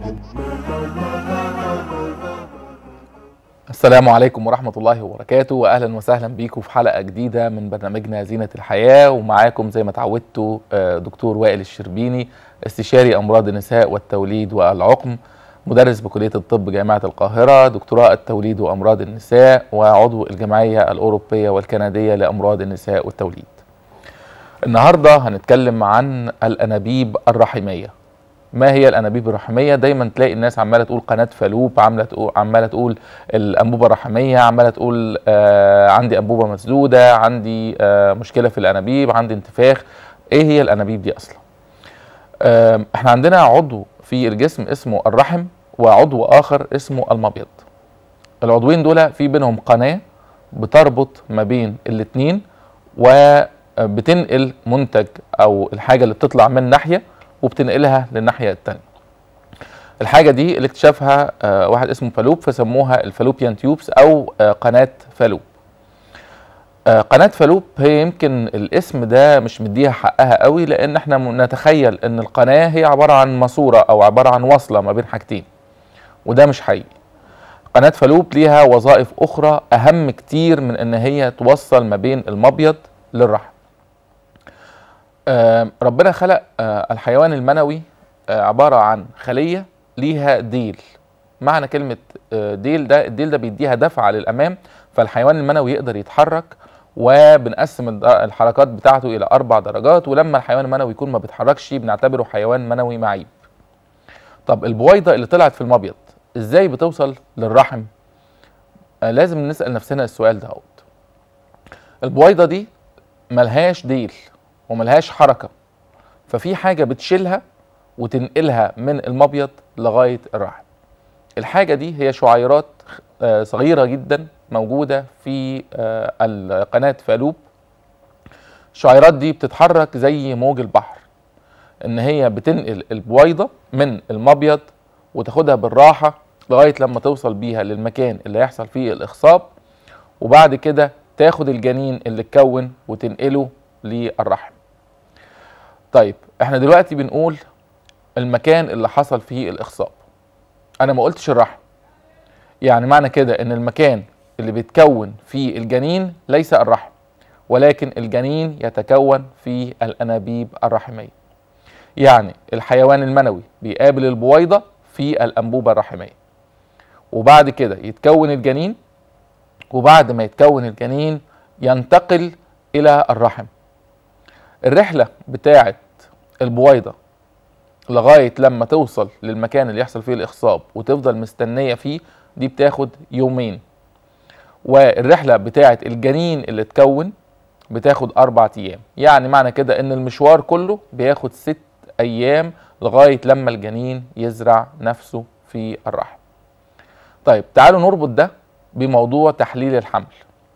السلام عليكم ورحمة الله وبركاته وأهلا وسهلا بيكم في حلقة جديدة من برنامجنا زينة الحياة ومعاكم زي ما تعودتوا آه، دكتور وائل الشربيني استشاري أمراض النساء والتوليد والعقم مدرس بكلية الطب جامعة القاهرة دكتوراه التوليد وأمراض النساء وعضو الجمعية الأوروبية والكندية لأمراض النساء والتوليد النهاردة هنتكلم عن الأنابيب الرحمية ما هي الانابيب الرحميه دايما تلاقي الناس عماله تقول قناه فالوب عامله تقول عماله تقول الانبوبه الرحميه عماله تقول آه عندي انبوبه مسدوده عندي آه مشكله في الانابيب عندي انتفاخ ايه هي الانابيب دي اصلا آه احنا عندنا عضو في الجسم اسمه الرحم وعضو اخر اسمه المبيض العضوين دول في بينهم قناه بتربط ما بين الاثنين وبتنقل منتج او الحاجه اللي بتطلع من ناحيه وبتنقلها للناحيه الثانيه الحاجه دي اللي اكتشفها آه، واحد اسمه فالوب فسموها الفالوبيان تيوبس او آه، قناه فالوب آه، قناه فالوب هي يمكن الاسم ده مش مديها حقها قوي لان احنا م- نتخيل ان القناه هي عباره عن ماسوره او عباره عن وصله ما بين حاجتين وده مش حقيقي قناه فالوب ليها وظائف اخرى اهم كتير من ان هي توصل ما بين المبيض للرحم آه، ربنا خلق آه، الحيوان المنوي آه، عبارة عن خلية ليها ديل معنى كلمة آه، ديل ده الديل ده بيديها دفعة للأمام فالحيوان المنوي يقدر يتحرك وبنقسم الد- الحركات بتاعته إلى أربع درجات ولما الحيوان المنوي يكون ما بيتحركش بنعتبره حيوان منوي معيب طب البويضة اللي طلعت في المبيض إزاي بتوصل للرحم آه، لازم نسأل نفسنا السؤال ده البويضة دي ملهاش ديل وملهاش حركة ففي حاجة بتشيلها وتنقلها من المبيض لغاية الرحم الحاجة دي هي شعيرات آه، صغيرة جدا موجودة في آه، القناة فالوب الشعيرات دي بتتحرك زي موج البحر ان هي بتنقل البويضة من المبيض وتاخدها بالراحة لغاية لما توصل بيها للمكان اللي هيحصل فيه الإخصاب وبعد كده تاخد الجنين اللي اتكون وتنقله للرحم طيب احنا دلوقتي بنقول المكان اللي حصل فيه الاخصاب انا ما قلتش الرحم يعني معنى كده ان المكان اللي بيتكون فيه الجنين ليس الرحم ولكن الجنين يتكون في الانابيب الرحميه يعني الحيوان المنوي بيقابل البويضه في الانبوبه الرحميه وبعد كده يتكون الجنين وبعد ما يتكون الجنين ينتقل الى الرحم الرحله بتاعه البويضه لغايه لما توصل للمكان اللي يحصل فيه الاخصاب وتفضل مستنيه فيه دي بتاخد يومين والرحله بتاعه الجنين اللي اتكون بتاخد اربع ايام يعني معنى كده ان المشوار كله بياخد ست ايام لغايه لما الجنين يزرع نفسه في الرحم طيب تعالوا نربط ده بموضوع تحليل الحمل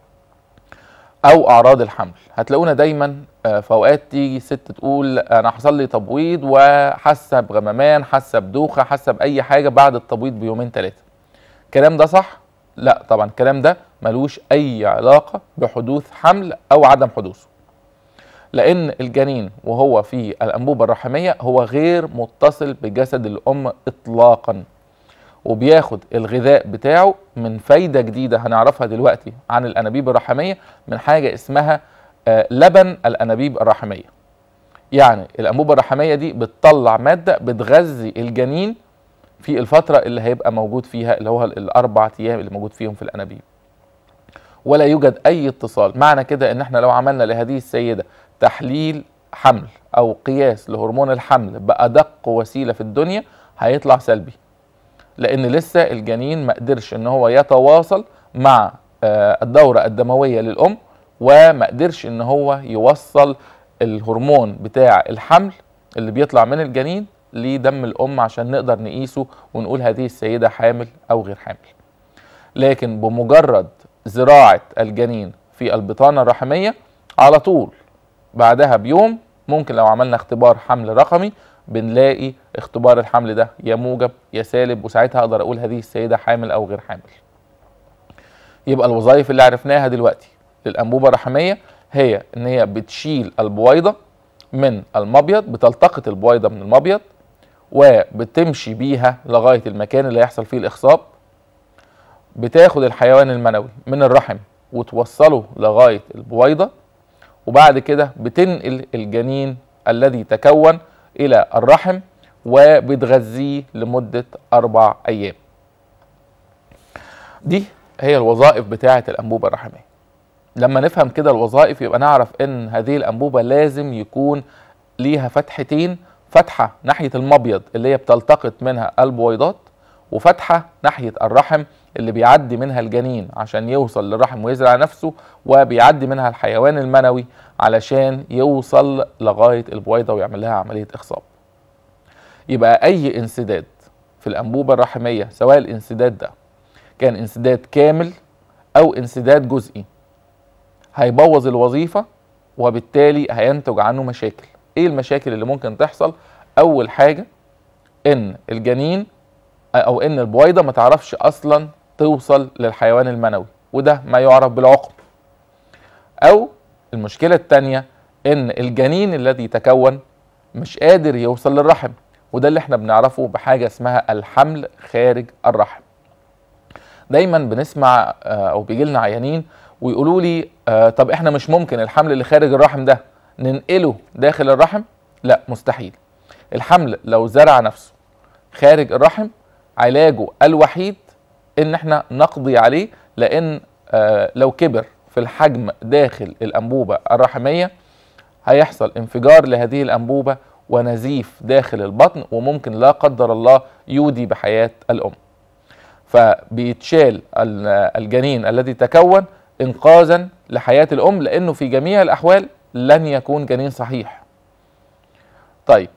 او اعراض الحمل هتلاقونا دايما آه، في اوقات تيجي ست تقول انا حصل لي تبويض وحاسه بغممان حاسه بدوخه حاسه باي حاجه بعد التبويض بيومين ثلاثه الكلام ده صح لا طبعا الكلام ده ملوش اي علاقه بحدوث حمل او عدم حدوثه لان الجنين وهو في الانبوبه الرحميه هو غير متصل بجسد الام اطلاقا وبياخد الغذاء بتاعه من فايدة جديدة هنعرفها دلوقتي عن الأنابيب الرحمية من حاجة اسمها آه، لبن الأنابيب الرحمية يعني الأنبوبة الرحمية دي بتطلع مادة بتغذي الجنين في الفترة اللي هيبقى موجود فيها اللي هو الأربع أيام اللي موجود فيهم في الأنابيب ولا يوجد أي اتصال معنى كده إن احنا لو عملنا لهذه السيدة تحليل حمل أو قياس لهرمون الحمل بأدق وسيلة في الدنيا هيطلع سلبي لان لسه الجنين ما قدرش ان هو يتواصل مع آه، الدوره الدمويه للام وما قدرش ان هو يوصل الهرمون بتاع الحمل اللي بيطلع من الجنين لدم الام عشان نقدر نقيسه ونقول هذه السيده حامل او غير حامل لكن بمجرد زراعه الجنين في البطانه الرحميه على طول بعدها بيوم ممكن لو عملنا اختبار حمل رقمي بنلاقي اختبار الحمل ده يا موجب يا سالب وساعتها اقدر اقول هذه السيده حامل او غير حامل يبقى الوظائف اللي عرفناها دلوقتي للانبوبه الرحميه هي ان هي بتشيل البويضه من المبيض بتلتقط البويضه من المبيض وبتمشي بيها لغايه المكان اللي هيحصل فيه الاخصاب بتاخد الحيوان المنوي من الرحم وتوصله لغايه البويضه وبعد كده بتنقل الجنين الذي تكون الى الرحم وبتغذيه لمده اربع ايام. دي هي الوظائف بتاعه الانبوبه الرحميه. لما نفهم كده الوظائف يبقى نعرف ان هذه الانبوبه لازم يكون ليها فتحتين فتحه ناحيه المبيض اللي هي بتلتقط منها البويضات وفتحه ناحيه الرحم اللي بيعدي منها الجنين عشان يوصل للرحم ويزرع نفسه وبيعدي منها الحيوان المنوي علشان يوصل لغايه البويضه ويعمل لها عمليه اخصاب. يبقى اي انسداد في الانبوبه الرحميه سواء الانسداد ده كان انسداد كامل او انسداد جزئي هيبوظ الوظيفه وبالتالي هينتج عنه مشاكل. ايه المشاكل اللي ممكن تحصل؟ اول حاجه ان الجنين او ان البويضه ما تعرفش اصلا توصل للحيوان المنوي وده ما يعرف بالعقم او المشكله الثانيه ان الجنين الذي تكون مش قادر يوصل للرحم وده اللي احنا بنعرفه بحاجه اسمها الحمل خارج الرحم دايما بنسمع او بيجي لنا عيانين ويقولوا لي آه طب احنا مش ممكن الحمل اللي خارج الرحم ده ننقله داخل الرحم لا مستحيل الحمل لو زرع نفسه خارج الرحم علاجه الوحيد ان احنا نقضي عليه لان آه لو كبر في الحجم داخل الانبوبه الرحميه هيحصل انفجار لهذه الانبوبه ونزيف داخل البطن وممكن لا قدر الله يودي بحياه الام. فبيتشال الجنين الذي تكون انقاذا لحياه الام لانه في جميع الاحوال لن يكون جنين صحيح. طيب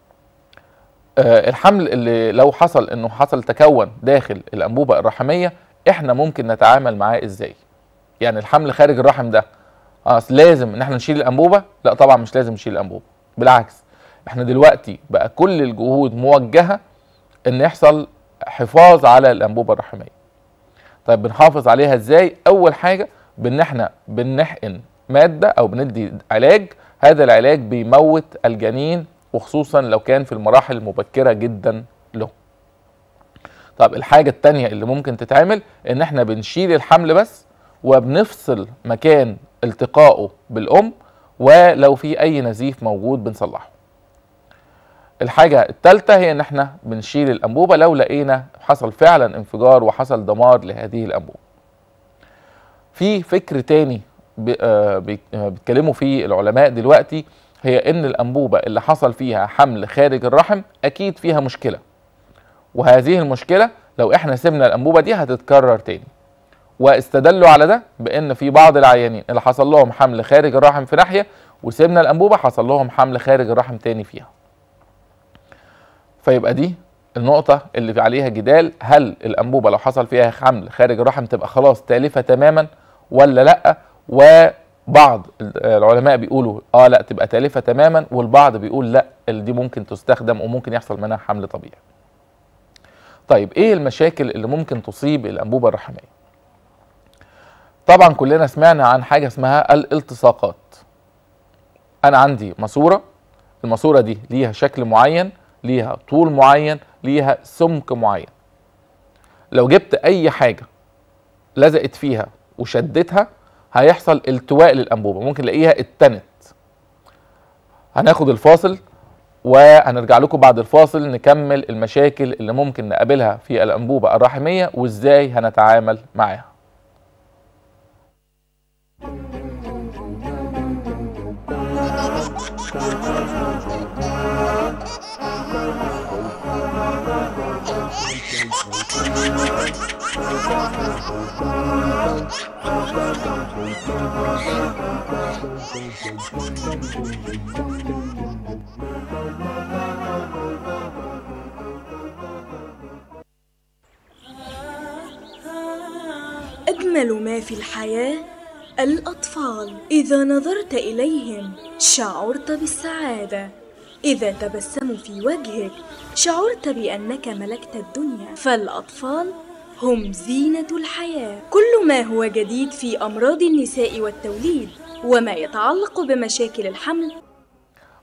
آه الحمل اللي لو حصل انه حصل تكون داخل الانبوبه الرحميه احنا ممكن نتعامل معاه ازاي؟ يعني الحمل خارج الرحم ده اه لازم ان احنا نشيل الانبوبه؟ لا طبعا مش لازم نشيل الانبوبه بالعكس احنا دلوقتي بقى كل الجهود موجهه ان يحصل حفاظ على الانبوبه الرحميه. طيب بنحافظ عليها ازاي؟ اول حاجه بان احنا بنحقن ماده او بندي علاج هذا العلاج بيموت الجنين وخصوصا لو كان في المراحل المبكره جدا له. طب الحاجه الثانيه اللي ممكن تتعمل ان احنا بنشيل الحمل بس وبنفصل مكان التقائه بالام ولو في اي نزيف موجود بنصلحه. الحاجة الثالثة هي ان احنا بنشيل الانبوبة لو لقينا حصل فعلا انفجار وحصل دمار لهذه الانبوبة. في فكر تاني بيتكلموا فيه العلماء دلوقتي هي ان الانبوبة اللي حصل فيها حمل خارج الرحم اكيد فيها مشكلة. وهذه المشكلة لو احنا سيبنا الانبوبة دي هتتكرر تاني. واستدلوا على ده بان في بعض العيانين اللي حصل لهم حمل خارج الرحم في ناحية وسيبنا الانبوبة حصل لهم حمل خارج الرحم تاني فيها. فيبقى دي النقطة اللي عليها جدال هل الأنبوبة لو حصل فيها حمل خارج الرحم تبقى خلاص تالفة تماما ولا لأ وبعض العلماء بيقولوا اه لا تبقى تالفة تماما والبعض بيقول لا دي ممكن تستخدم وممكن يحصل منها حمل طبيعي طيب ايه المشاكل اللي ممكن تصيب الأنبوبة الرحمية طبعا كلنا سمعنا عن حاجة اسمها الالتصاقات أنا عندي ماسورة الماسورة دي ليها شكل معين ليها طول معين ليها سمك معين لو جبت اي حاجه لزقت فيها وشدتها هيحصل التواء للانبوبه ممكن نلاقيها اتنت هناخد الفاصل وهنرجع لكم بعد الفاصل نكمل المشاكل اللي ممكن نقابلها في الانبوبه الرحميه وازاي هنتعامل معاها أجمل ما في الحياة الأطفال إذا نظرت إليهم شعرت بالسعادة إذا تبسموا في وجهك شعرت بأنك ملكت الدنيا فالأطفال هم زينة الحياة كل ما هو جديد في أمراض النساء والتوليد وما يتعلق بمشاكل الحمل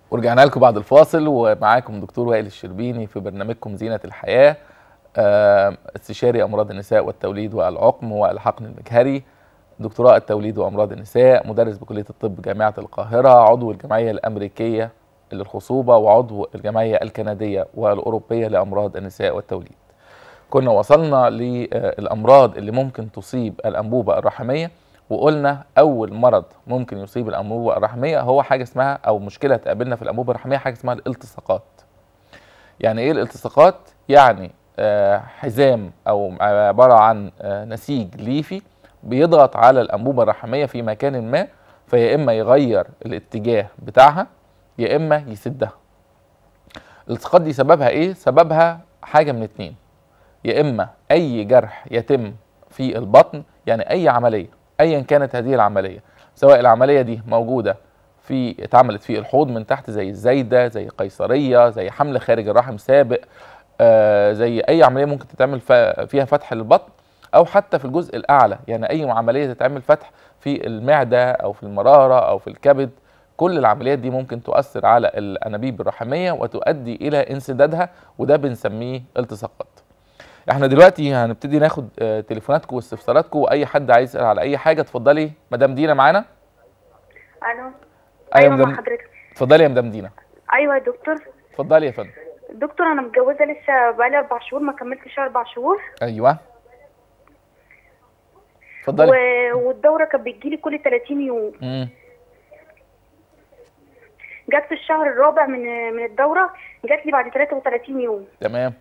ورجعنا لكم بعد الفاصل ومعاكم دكتور وائل الشربيني في برنامجكم زينة الحياة آه، استشاري أمراض النساء والتوليد والعقم والحقن المجهري دكتوراه التوليد وأمراض النساء مدرس بكلية الطب جامعة القاهرة عضو الجمعية الأمريكية للخصوبة وعضو الجمعية الكندية والأوروبية لأمراض النساء والتوليد كنا وصلنا للأمراض اللي ممكن تصيب الأنبوبة الرحمية وقلنا اول مرض ممكن يصيب الانبوبه الرحميه هو حاجه اسمها او مشكله تقابلنا في الانبوبه الرحميه حاجه اسمها الالتصاقات يعني ايه الالتصاقات يعني آه، حزام او عباره عن آه، نسيج ليفي بيضغط على الانبوبه الرحميه في مكان ما فيا اما يغير الاتجاه بتاعها يا اما يسدها الالتصاقات دي سببها ايه سببها حاجه من اتنين يا اما اي جرح يتم في البطن يعني اي عمليه ايا كانت هذه العمليه سواء العمليه دي موجوده في اتعملت في الحوض من تحت زي الزايده زي قيصريه زي حمل خارج الرحم سابق آه زي اي عمليه ممكن تتعمل ف- فيها فتح للبطن او حتى في الجزء الاعلى يعني اي عمليه تتعمل فتح في المعده او في المراره او في الكبد كل العمليات دي ممكن تؤثر على الانابيب الرحميه وتؤدي الى انسدادها وده بنسميه التصاقات احنا دلوقتي هنبتدي ناخد آه، تليفوناتكم واستفساراتكم واي حد عايز يسال على اي حاجه اتفضلي مدام دينا معانا الو ايوه ايوه مدام مع حضرتك اتفضلي يا مدام دينا ايوه يا دكتور اتفضلي يا فندم دكتور انا متجوزه لسه بقالي اربع شهور ما كملتش اربع شهور ايوه اتفضلي و... والدوره كانت بتجيلي كل 30 يوم امم جت في الشهر الرابع من من الدوره جات لي بعد 33 يوم تمام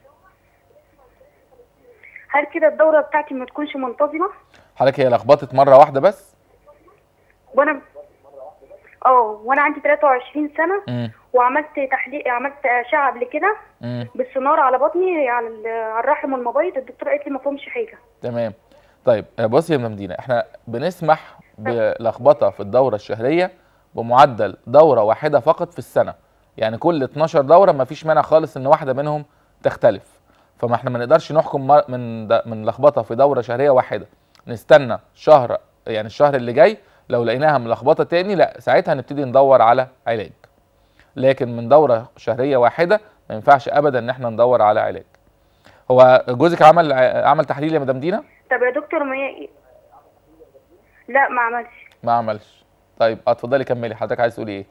هل كده الدوره بتاعتي ما تكونش منتظمه حضرتك هي لخبطت مره واحده بس وانا اه وانا عندي 23 سنه امم وعملت تحليل عملت اشعه قبل كده امم بالسونار على بطني على ال- على الرحم والمبيض الدكتوره قالت لي ما فيهمش حاجه تمام طيب آه، بصي يا مدام دينا احنا بنسمح بلخبطه في الدوره الشهريه بمعدل دوره واحده فقط في السنه يعني كل 12 دوره ما فيش مانع خالص ان واحده منهم تختلف فما احنا ما نقدرش نحكم مر- من د- من لخبطه في دوره شهريه واحده نستنى شهر يعني الشهر اللي جاي لو لقيناها ملخبطه تاني لا ساعتها نبتدي ندور على علاج لكن من دوره شهريه واحده ما ينفعش ابدا ان احنا ندور على علاج هو جوزك عمل عمل تحليل يا مدام دينا طب يا دكتور ما هي لا ما عملش ما عملش طيب اه، اتفضلي كملي حضرتك عايز تقولي ايه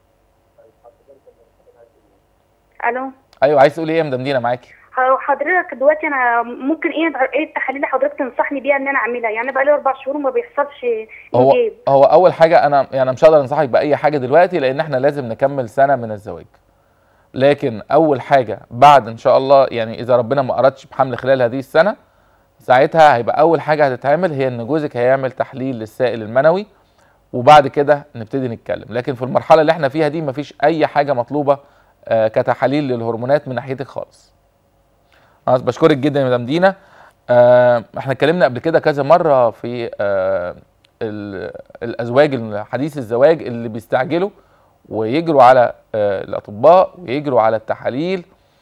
الو ايوه عايز تقولي ايه يا مدام دينا معاكي حضرتك دلوقتي انا ممكن ايه ايه التحاليل اللي حضرتك تنصحني بيها ان انا اعملها يعني بقى لي اربع شهور وما بيحصلش هو انجاب هو اول حاجه انا يعني مش هقدر انصحك باي حاجه دلوقتي لان احنا لازم نكمل سنه من الزواج لكن اول حاجه بعد ان شاء الله يعني اذا ربنا ما اردش بحمل خلال هذه السنه ساعتها هيبقى اول حاجه هتتعمل هي ان جوزك هيعمل تحليل للسائل المنوي وبعد كده نبتدي نتكلم لكن في المرحله اللي احنا فيها دي مفيش اي حاجه مطلوبه آه، كتحاليل للهرمونات من ناحيتك خالص خلاص بشكرك جدا يا مدام دينا آه، احنا اتكلمنا قبل كده كذا مره في آه، ال- الازواج حديث الزواج اللي بيستعجلوا ويجروا على آه، الاطباء ويجروا على التحاليل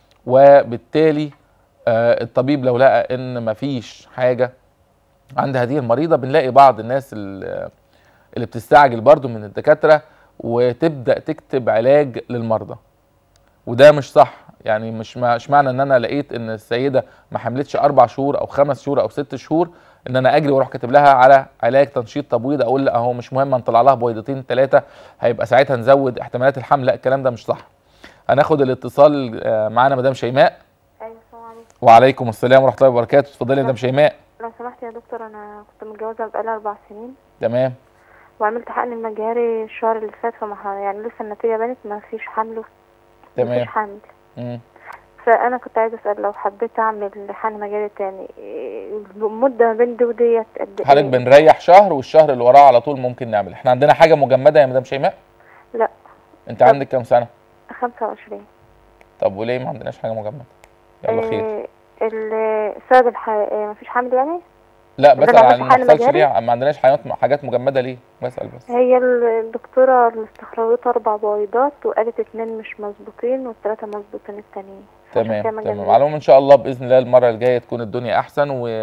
وبالتالي آه، الطبيب لو لقى ان مفيش حاجه عند هذه المريضه بنلاقي بعض الناس ال- اللي بتستعجل برضو من الدكاتره وتبدا تكتب علاج للمرضى وده مش صح يعني مش ما- مش معنى ان انا لقيت ان السيده ما حملتش اربع شهور او خمس شهور او ست شهور ان انا اجري واروح كاتب لها على علاج تنشيط تبويض اقول لا اهو مش مهم نطلع لها بويضتين ثلاثه هيبقى ساعتها نزود احتمالات الحمل لا الكلام ده مش صح هناخد الاتصال آه، معانا مدام شيماء ايوه السلام عليكم وعليكم السلام ورحمه الله وبركاته اتفضلي يا مدام شيماء لو سمحت يا دكتور انا كنت متجوزه بقالي اربع سنين تمام وعملت حقن المجاري الشهر اللي فات فما ح- يعني لسه النتيجه بانت ما فيش حمل ما تمام فيش حمل مم. فانا كنت عايزه اسال لو حبيت اعمل حقن مجاري تاني إيه المده ما بين دي وديت قد حضرتك ايه بنريح شهر والشهر اللي وراه على طول ممكن نعمل احنا عندنا حاجه مجمده يا مدام شيماء لا انت عندك كام سنه 25 طب وليه ما عندناش حاجه مجمده يلا خير إيه ال- السبب الح... إيه مفيش حمل يعني لا ده بسال ما عن عملش ما حل حصلش مجاري؟ ليه ما عندناش حاجات حاجات مجمده ليه بسال بس هي الدكتورة اللي استخرجت أربع بويضات وقالت اتنين مش مظبوطين والتلاتة مظبوطين التانيين عشان كده تمام ما تمام جابليش. على العموم ان شاء الله باذن الله المره الجايه تكون الدنيا احسن و...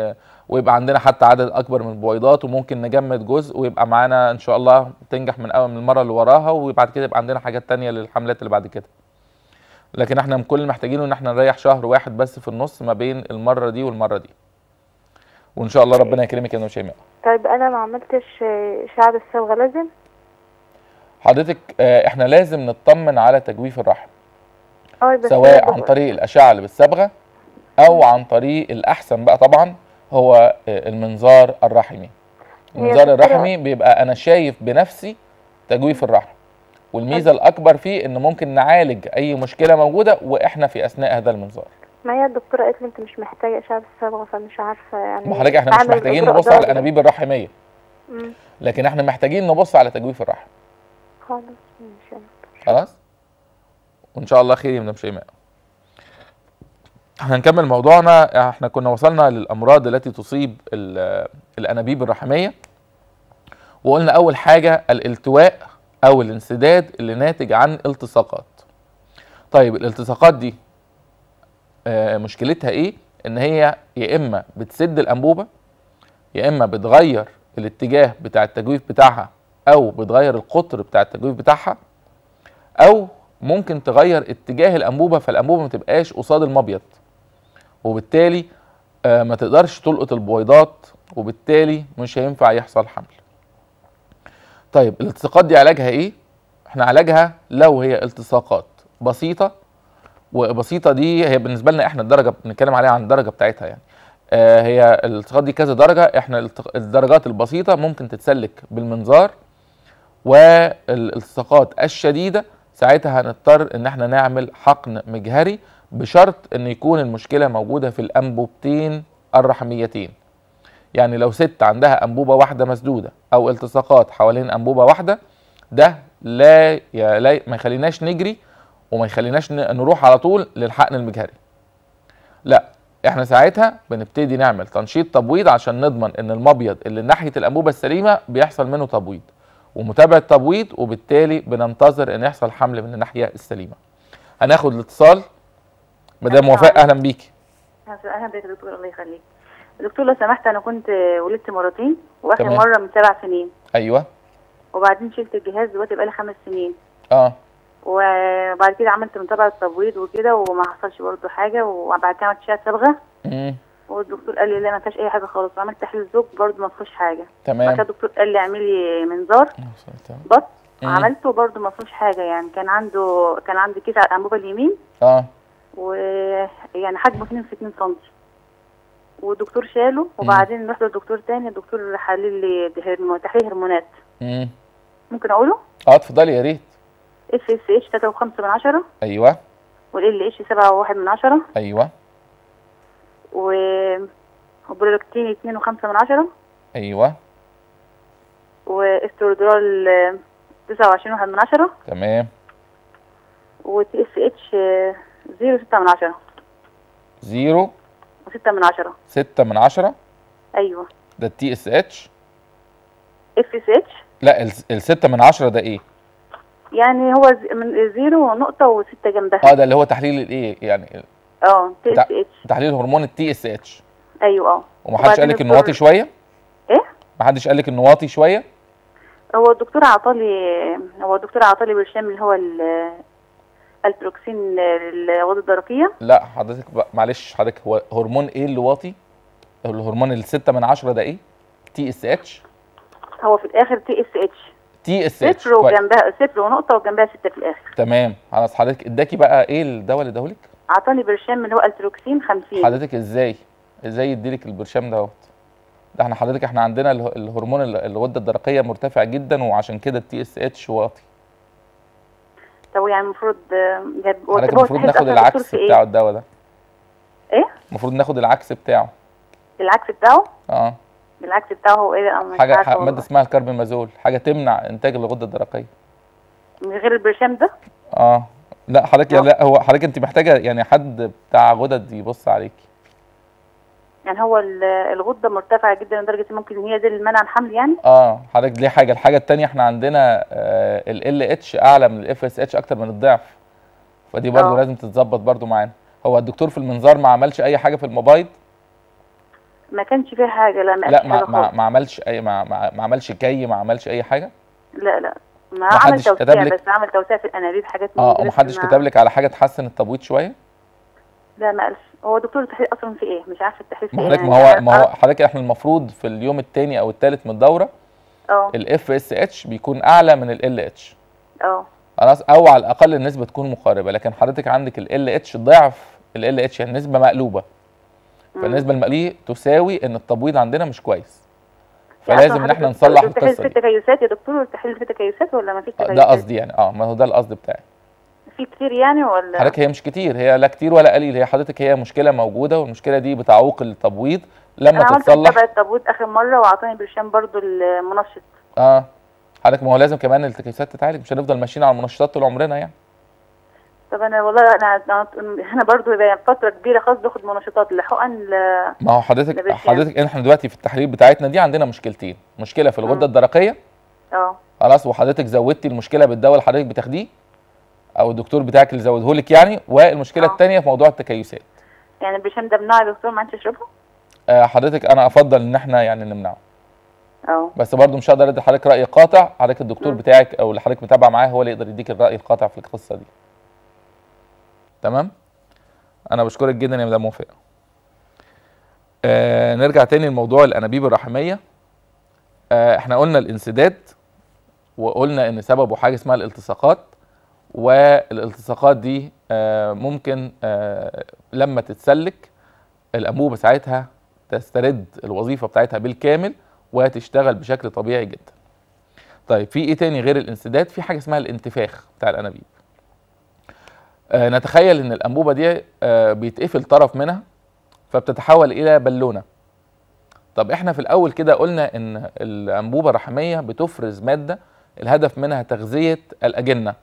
ويبقى عندنا حتى عدد اكبر من البويضات وممكن نجمد جزء ويبقى معانا ان شاء الله تنجح من اول من المره اللي وراها وبعد كده يبقى عندنا حاجات تانية للحملات اللي بعد كده لكن احنا كل اللي محتاجينه ان احنا نريح شهر واحد بس في النص ما بين المره دي والمره دي وان شاء الله ربنا يكرمك يا ام شيماء طيب انا ما عملتش آه، شعب الصبغه لازم حضرتك آه، احنا لازم نطمن على تجويف الرحم اه بس سواء أنا عن ببقى- طريق الاشعه اللي بالصبغه او عن طريق الاحسن بقى طبعا هو آه، المنظار الرحمي المنظار دكتورة- الرحمي بيبقى انا شايف بنفسي تجويف الرحم والميزه الاكبر فيه ان ممكن نعالج اي مشكله موجوده واحنا في اثناء هذا المنظار ما هي الدكتوره قالت لي انت مش محتاجه شعب الصبغه فمش عارفه يعني ما حضرتك احنا مش أعمل محتاجين إجراء نبص على ضروري. الانابيب الرحميه مم. لكن احنا محتاجين نبص على تجويف الرحم خلاص ماشي خلاص وان شاء الله خير يا مدام شيماء هنكمل موضوعنا احنا كنا وصلنا للامراض التي تصيب ال- الانابيب الرحميه وقلنا اول حاجه الالتواء او الانسداد اللي ناتج عن التصاقات طيب الالتصاقات دي آه، مشكلتها ايه ان هي يا اما بتسد الانبوبه يا اما بتغير الاتجاه بتاع التجويف بتاعها او بتغير القطر بتاع التجويف بتاعها او ممكن تغير اتجاه الانبوبه فالانبوبه ما تبقاش قصاد المبيض وبالتالي آه، ما تقدرش تلقط البويضات وبالتالي مش هينفع يحصل حمل طيب الالتصاقات دي علاجها ايه احنا علاجها لو هي التصاقات بسيطه وبسيطه دي هي بالنسبه لنا احنا الدرجه بنتكلم عليها عن الدرجه بتاعتها يعني آه هي الالتصاقات دي كذا درجه احنا الالت- الدرجات البسيطه ممكن تتسلك بالمنظار والالتصاقات الشديده ساعتها هنضطر ان احنا نعمل حقن مجهري بشرط ان يكون المشكله موجوده في الانبوبتين الرحميتين يعني لو ست عندها انبوبه واحده مسدوده او التصاقات حوالين انبوبه واحده ده لا, يا لا ما يخليناش نجري وما يخليناش ن- نروح على طول للحقن المجهري لا احنا ساعتها بنبتدي نعمل تنشيط تبويض عشان نضمن ان المبيض اللي ناحيه الانبوبه السليمه بيحصل منه تبويض ومتابعه تبويض وبالتالي بننتظر ان يحصل حمل من الناحيه السليمه هناخد الاتصال مدام وفاء اهلا بيكي اهلا بك يا دكتور الله يخليك دكتور لو سمحت انا كنت ولدت مرتين واخر تمام. مره من سبع سنين ايوه وبعدين شلت الجهاز دلوقتي بقالي خمس سنين اه وبعد كده عملت متابعه تبويض وكده وما حصلش برضه حاجه وبعد كده عملت شهاده صبغه امم والدكتور قال لي لا ما فيهاش اي حاجه خالص وعملت تحليل زوج برضه ما فيهوش حاجه بعد تمام كده الدكتور قال لي اعملي منظار بط مم. عملته برضه ما فيهوش حاجه يعني كان عنده كان عندي كيس على الانبوبه اليمين اه ويعني حجمه 2 في 2 سم والدكتور شاله وبعدين رحت للدكتور تاني الدكتور حلل لي هرمو- تحليل هرمونات امم ممكن اقوله اه اتفضلي يا ريت اف اس اتش 3.5 من عشرة ايوه والال اتش 7.1 من عشرة ايوه و وبرولاكتين 2.5 من عشرة ايوه واسترودرال 29.1 من عشرة تمام وتي اس اتش 0.6 من عشرة زيرو و6 من عشرة ستة من عشرة ايوه ده التي اس اتش اف اس اتش لا ال- الستة من عشرة ده ايه؟ يعني هو ز- من زيرو ونقطة وستة جنبها اه ده اللي هو تحليل الايه يعني اه تي اس بتاع- اتش تحليل هرمون التي اس اتش ايوه اه ومحدش قال لك وبعدين انه واطي الدكتور- شويه؟ ايه محدش قال لك انه واطي شويه؟ هو الدكتور عطالي هو الدكتور عطالي برشام اللي هو ال- البروكسين للغدة الدرقية لا حضرتك بقى- معلش حضرتك هو هرمون ايه اللي واطي؟ الهرمون الستة من عشرة ده ايه؟ تي اس اتش هو في الاخر تي اس اتش تي اس اتش صفر وجنبها صفر ونقطة وجنبها ستة في الاخر تمام خلاص حضرتك اداكي بقى ايه الدواء اللي اداهولك؟ عطاني برشام اللي هو التروكسين 50 حضرتك ازاي؟ ازاي يديلك البرشام دوت؟ ده احنا حضرتك احنا عندنا اله- الهرمون ال- الغده الدرقيه مرتفع جدا وعشان كده التي اس اتش واطي طب يعني المفروض آه، جاب هو حضرتك هو المفروض تحس ناخد أصلاً العكس الدكتور في بتاعه ايه؟ الدواء ده ايه؟ المفروض ناخد العكس بتاعه العكس بتاعه اه العكس بتاعه هو ايه بقى مش حاجه عارفة ح- والله. ماده اسمها الكربامازول حاجه تمنع انتاج الغده الدرقيه من غير البرشام ده اه لا حضرتك آه. لا هو حضرتك انت محتاجه يعني حد بتاع غدد يبص عليكي يعني هو ال- الغدة مرتفعة جدا لدرجة إن ممكن هي دي اللي منع الحمل يعني اه حضرتك دي حاجه الحاجه التانية احنا عندنا ال ال اتش اعلى من الاف اس اتش اكتر من الضعف فدي برضو آه. لازم تتظبط برضو معانا هو الدكتور في المنظار ما عملش اي حاجه في الموبايل ما كانش فيها حاجه لا ما لا قالش ما حاجه ما, خالص ما عملش اي ما, ما, ما عملش كي ما عملش اي حاجه لا لا ما ما عمل حدش كتب توسيع لك؟ بس عمل توسيع في الانابيب حاجات من اه دي، بس ومحدش ما- كتب لك على حاجه تحسن التبويض شويه لا ما قالش هو دكتور التحليل اصلا في ايه مش عارفه التحليل في ما ايه حضرتك ما يعني هو ما هو أعرف- حضرتك احنا المفروض في اليوم الثاني او الثالث من الدوره اه الاف اس اتش بيكون اعلى من ال اتش اه خلاص او على الاقل النسبه تكون مقاربه لكن حضرتك عندك ال اتش ضعف ال اتش يعني نسبه مقلوبه فالنسبه المقلوبه تساوي ان التبويض عندنا مش كويس فلازم ان احنا نصلح التحليل القصه في دي تكيسات يا دكتور التحليل في تكيسات ولا ما فيش آه، تكيسات ده قصدي يعني اه ما هو ده القصد بتاعي في كتير يعني ولا حضرتك هي مش كتير هي لا كتير ولا قليل هي حضرتك هي مشكله موجوده والمشكله دي بتعوق التبويض لما انا عملت تتصلح متابعه تبويض اخر مره واعطاني برشام برضو المنشط اه حضرتك ما هو لازم كمان التكيسات تتعالج مش هنفضل ماشيين على المنشطات طول عمرنا يعني طب انا والله انا انا, أنا برضو بقى فتره كبيره خالص باخد منشطات الحقن ل- ما هو حضرتك ده حضرتك احنا دلوقتي في التحليل بتاعتنا دي عندنا مشكلتين مشكله في الغده مم. الدرقيه اه خلاص وحضرتك زودتي المشكله بالدواء اللي حضرتك بتاخديه او الدكتور بتاعك اللي زوده لك يعني والمشكله آه. الثانيه في موضوع التكيسات يعني البرشام ده بنوع يا دكتور ما عادش اشربه آه حضرتك انا افضل ان احنا يعني نمنعه اه بس برضو مش هقدر ادي حضرتك راي قاطع حضرتك الدكتور مم. بتاعك او اللي حضرتك متابعه معاه هو اللي يقدر يديك الراي القاطع في القصه دي تمام انا بشكرك جدا يا مدام وفاء آه نرجع تاني لموضوع الانابيب الرحميه آه احنا قلنا الانسداد وقلنا ان سببه حاجه اسمها الالتصاقات والالتصاقات دي آه ممكن آه لما تتسلك الانبوبه ساعتها تسترد الوظيفه بتاعتها بالكامل وتشتغل بشكل طبيعي جدا. طيب في ايه تاني غير الانسداد؟ في حاجه اسمها الانتفاخ بتاع الانابيب. آه نتخيل ان الانبوبه دي آه بيتقفل طرف منها فبتتحول الى بالونه. طب احنا في الاول كده قلنا ان الانبوبه الرحميه بتفرز ماده الهدف منها تغذيه الاجنه.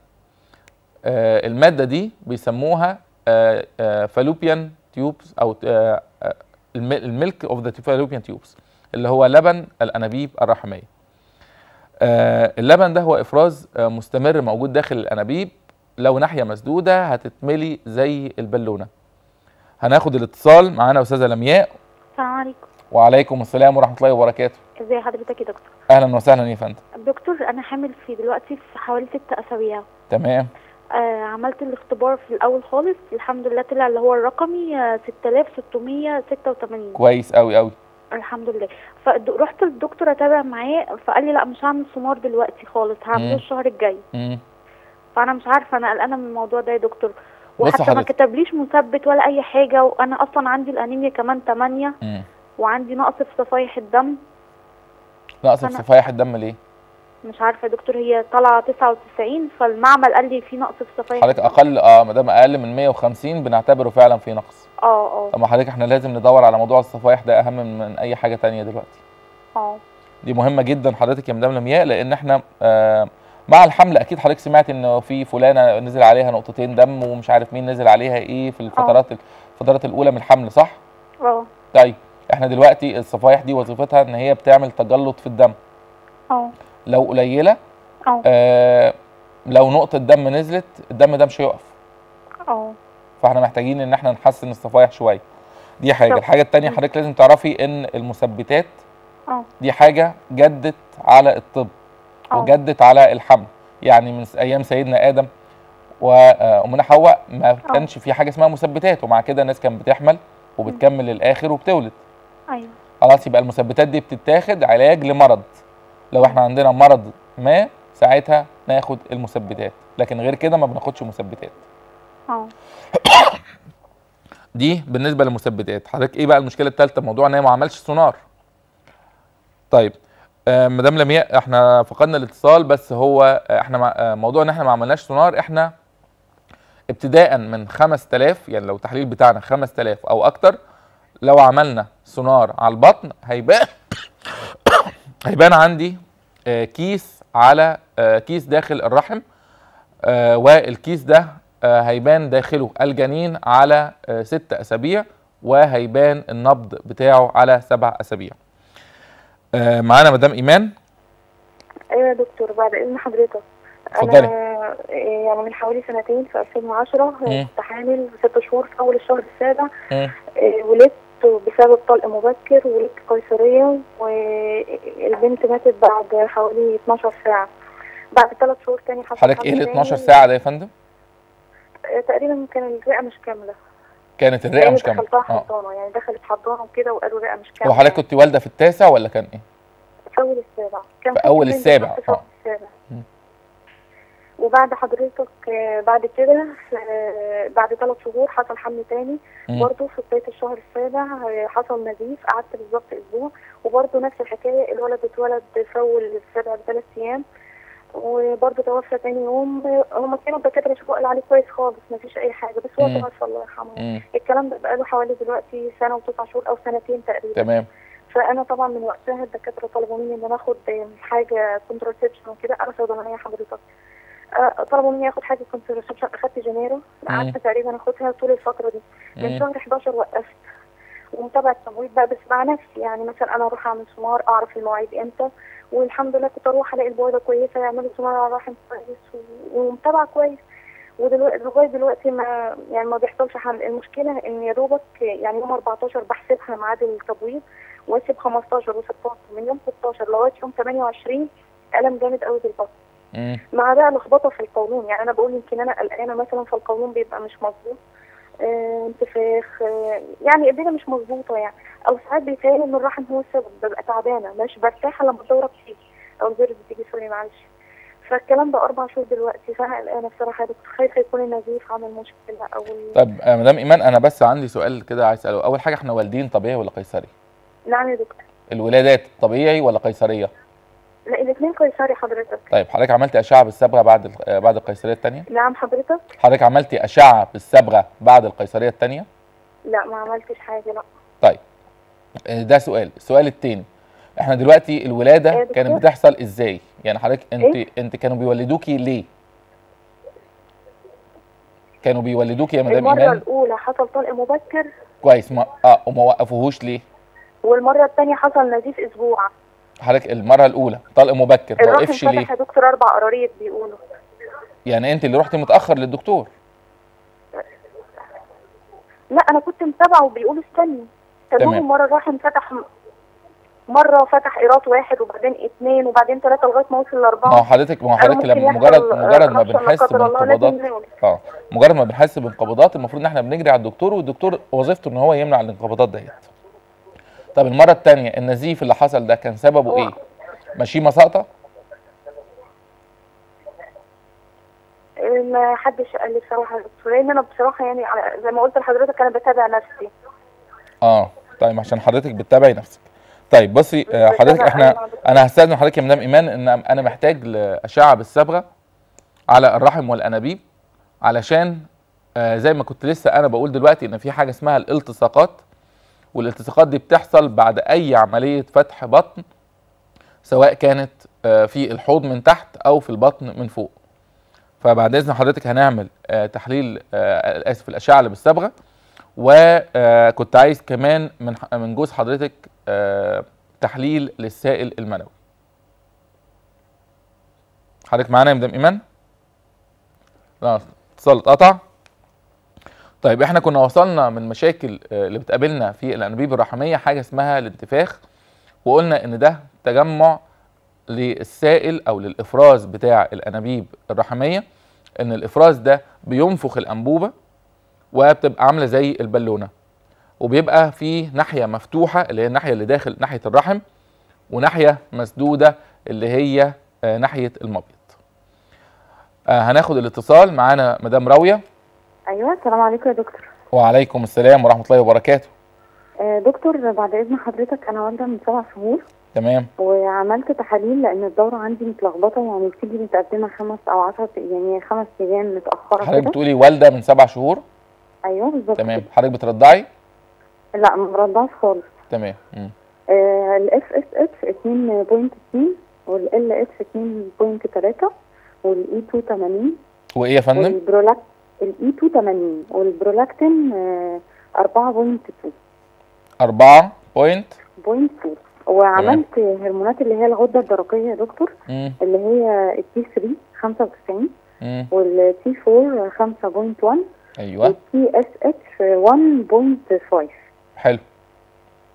آه الماده دي بيسموها آه آه فالوبيان تيوبس او آه آه الم- الميلك اوف ذا فالوبيان تيوبس اللي هو لبن الانابيب الرحميه. آه اللبن ده هو افراز آه مستمر موجود داخل الانابيب لو ناحيه مسدوده هتتملي زي البالونه. هناخد الاتصال معانا استاذه لمياء السلام عليكم وعليكم السلام ورحمه الله وبركاته. ازي حضرتك يا دكتور اهلا وسهلا يا فندم. دكتور انا حامل في دلوقتي في حوالي ست اسابيع تمام آه عملت الاختبار في الاول خالص الحمد لله طلع اللي هو الرقمي آه 6686 كويس قوي قوي. الحمد لله فرحت للدكتور اتابع معاه فقال لي لا مش هعمل سونار دلوقتي خالص هعمله مم. الشهر الجاي مم. فانا مش عارفه انا قلقانه من الموضوع ده يا دكتور بص وحتى ما حضرتك. كتبليش مثبت ولا اي حاجه وانا اصلا عندي الانيميا كمان 8 مم. وعندي نقص في صفائح الدم نقص في أنا- صفائح الدم ليه؟ مش عارفه يا دكتور هي طالعه 99 فالمعمل قال لي في نقص في صفائح حضرتك الدم. اقل اه ما دام اقل من 150 بنعتبره فعلا في نقص. اه اه طب ما حضرتك احنا لازم ندور على موضوع الصفائح ده اهم من اي حاجه تانية دلوقتي. اه دي مهمه جدا حضرتك يا مدام لمياء لان احنا آه مع الحمل اكيد حضرتك سمعت ان في فلانه نزل عليها نقطتين دم ومش عارف مين نزل عليها ايه في الفترات الفترات الاولى من الحمل صح؟ اه طيب احنا دلوقتي الصفائح دي وظيفتها ان هي بتعمل تجلط في الدم اه لو قليله اه آه لو نقطه دم نزلت الدم ده مش هيقف اه فاحنا محتاجين ان احنا نحسن الصفائح شويه دي حاجه طب. الحاجه التانية حضرتك لازم تعرفي ان المثبتات اه دي حاجه جدت على الطب اه وجدت على الحمل يعني من س- ايام سيدنا ادم وامنا حواء ما كانش في حاجه اسمها مثبتات ومع كده الناس كانت بتحمل وبتكمل للاخر وبتولد ايوه خلاص يبقى المثبتات دي بتتاخد علاج لمرض لو احنا عندنا مرض ما ساعتها ناخد المثبتات لكن غير كده ما بناخدش مثبتات اه دي بالنسبه للمثبتات حضرتك ايه بقى المشكله الثالثه موضوع ان هي ما عملش سونار طيب آه مدام لمياء احنا فقدنا الاتصال بس هو آه، احنا مع آه موضوع ان احنا ما عملناش سونار احنا ابتداء من 5000 يعني لو التحليل بتاعنا 5000 او اكتر لو عملنا سونار على البطن هيبان هيبان عندي آه كيس على آه كيس داخل الرحم آه والكيس ده آه هيبان داخله الجنين على آه ست اسابيع وهيبان النبض بتاعه على سبع اسابيع آه معانا مدام ايمان ايوه يا دكتور بعد اذن حضرتك اتفضلي. انا إيه، يعني من حوالي سنتين في 2010 مم. كنت حامل ست شهور في اول الشهر السابع مم. إيه، ولدت بسبب طلق مبكر ولدت قيصرية والبنت ماتت بعد حوالي 12 ساعة بعد ثلاث شهور تاني حصل حضرتك حمل ايه ال تاني. 12 ساعه ده يا فندم آه، تقريبا كان الرئة مش كاملة كانت الرئه لأن مش كامله دخلتها اه حضانة يعني دخلت حضانة وكده وقالوا الرئة مش كاملة وحضرتك كنت والده في التاسع ولا كان ايه في أول السابع كان في فاكر أول بنتي السابع، كانت في أول آه. السابع مم. وبعد حضرتك آه، بعد كده آه، بعد ثلاث شهور حصل حمل تاني مم. برضه في بداية الشهر السابع آه، حصل نزيف قعدت بالظبط أسبوع وبرضه نفس الحكاية الولد اتولد في أول السابع بثلاث أيام وبرضه توفى تاني يوم آه، هما كانوا الدكاترة شافوا قال عليه كويس خالص مفيش أي حاجة بس هو مم. توفى الله يرحمه مم. الكلام ده بقاله حوالي دلوقتي سنة وتسع شهور أو سنتين تقريبا تمام فانا طبعا من وقتها الدكاتره طلبوا مني ان انا اخد حاجه كونتراسبشن وكده انا صيدلانيه حضرتك آه، طلبوا مني اخد حاجه كونتراسبشن اخدت جنيرو قعدت تقريبا اخدها طول الفتره دي من مم. شهر 11 وقفت ومتابعه تمويل بقى بس مع نفسي يعني مثلا انا اروح اعمل سمار اعرف المواعيد امتى والحمد لله كنت اروح الاقي البويضه كويسه يعملوا سمار على الرحم كويس و- ومتابعه كويس ودلوقتي لغايه دلوقتي ما يعني ما بيحصلش حمل المشكله ان يا دوبك يعني يوم 14 بحسبها ميعاد التبويض واسيب 15 و16 من يوم 16 لغايه يوم 28 الم جامد قوي في البطن مم. مع بقى لخبطه في القولون يعني انا بقول يمكن انا قلقانه مثلا فالقولون بيبقى مش مظبوط آه، انتفاخ آه، يعني الدنيا مش مظبوطه يعني او ساعات بيتهيألي ان الرحم هو السبب ببقى تعبانه مش برتاح لما الدوره بتيجي او البيرد بتيجي سوري معلش فالكلام ده اربع شهور دلوقتي فانا قلقانه بصراحه يا دكتور خايفه يكون النزيف عامل مشكله او ال... طب آه، مدام ايمان انا بس عندي سؤال كده عايز اساله اول حاجه احنا والدين طبيعي ولا قيصري نعم يا دكتور الولادات طبيعي ولا قيصريه لا الاثنين قيصري حضرتك طيب حضرتك عملتي اشعه بالصبغه بعد ال- آه، بعد القيصريه الثانيه نعم حضرتك حضرتك عملتي اشعه بالصبغه بعد القيصريه الثانيه لا ما عملتش حاجه لا طيب آه، ده سؤال السؤال الثاني احنا دلوقتي الولاده إيه يا دكتور؟ كانت بتحصل ازاي يعني حضرتك انت إيه؟ انت كانوا بيولدوكي ليه كانوا بيولدوكي يا مدام المره ايمان الاولى حصل طلق مبكر كويس ما اه وما وقفوهوش ليه والمره الثانيه حصل نزيف اسبوع حضرتك المره الاولى طلق مبكر ما الرحم وقفش ليه فتح يا دكتور اربع قراريط بيقولوا يعني انت اللي رحتي متاخر للدكتور لا انا كنت متابعه وبيقولوا استني تمام. تمام مره الرحم فتح مره فتح قيراط واحد وبعدين اثنين وبعدين ثلاثه لغايه ما وصل ما هو لاربعه حضرتك ما هو أنا حضرتك ممكن لما يحصل مجرد مجرد ما ربشة لا بنحس قدر الله، بانقباضات لازم نولد. اه مجرد ما بنحس بانقباضات المفروض ان احنا بنجري على الدكتور والدكتور وظيفته ان هو يمنع الانقباضات ديت طب المره الثانيه النزيف اللي حصل ده كان سببه هو- ايه مشيمه ساقطه ما حدش قال لي بصراحه يا دكتور لان انا بصراحه يعني على- زي ما قلت لحضرتك انا بتابع نفسي اه طيب عشان حضرتك بتتابعي نفسك طيب بصي آه، حضرتك بتابع احنا أيوة. انا هستاذن حضرتك يا مدام ايمان ان انا محتاج لاشعه بالصبغه على الرحم والانابيب علشان آه، زي ما كنت لسه انا بقول دلوقتي ان في حاجه اسمها الالتصاقات والالتصاقات دي بتحصل بعد اي عمليه فتح بطن سواء كانت آه، في الحوض من تحت او في البطن من فوق فبعد اذن حضرتك هنعمل آه، تحليل آه، اسف الاشعه اللي بالصبغه وكنت عايز كمان من ح- من جوز حضرتك آه، تحليل للسائل المنوي حضرتك معانا يا مدام ايمان لا اتصال اتقطع طيب احنا كنا وصلنا من مشاكل آه، اللي بتقابلنا في الانابيب الرحميه حاجه اسمها الانتفاخ وقلنا ان ده تجمع للسائل او للافراز بتاع الانابيب الرحميه ان الافراز ده بينفخ الانبوبه وبتبقى عامله زي البالونه وبيبقى في ناحيه مفتوحه اللي هي الناحيه اللي داخل ناحيه الرحم وناحيه مسدوده اللي هي آه، ناحيه المبيض آه، هناخد الاتصال معانا مدام راويه ايوه السلام عليكم يا دكتور وعليكم السلام ورحمه الله وبركاته آه، دكتور بعد اذن حضرتك انا والده من سبع شهور تمام وعملت تحاليل لان الدوره عندي متلخبطه يعني بتيجي متقدمه خمس او عشر يعني خمس ايام متاخره حضرتك كده بتقولي والده من سبع شهور ايوه بالظبط تمام كده. حضرتك بترضعي لا ما برضعش خالص تمام مم. الاف اس اتش 2.2 والال اتش 2.3 والاي 2 80 وايه يا فندم والبرولاك الاي 2 80 والبرولاكتين آه، 4.2 أربعة بوينت بوينت 2 وعملت هرمونات اللي هي الغده الدرقيه يا دكتور مم. اللي هي التي 3 95 مم. والتي 4 5.1 ايوه والتي اس اتش 1.5 حلو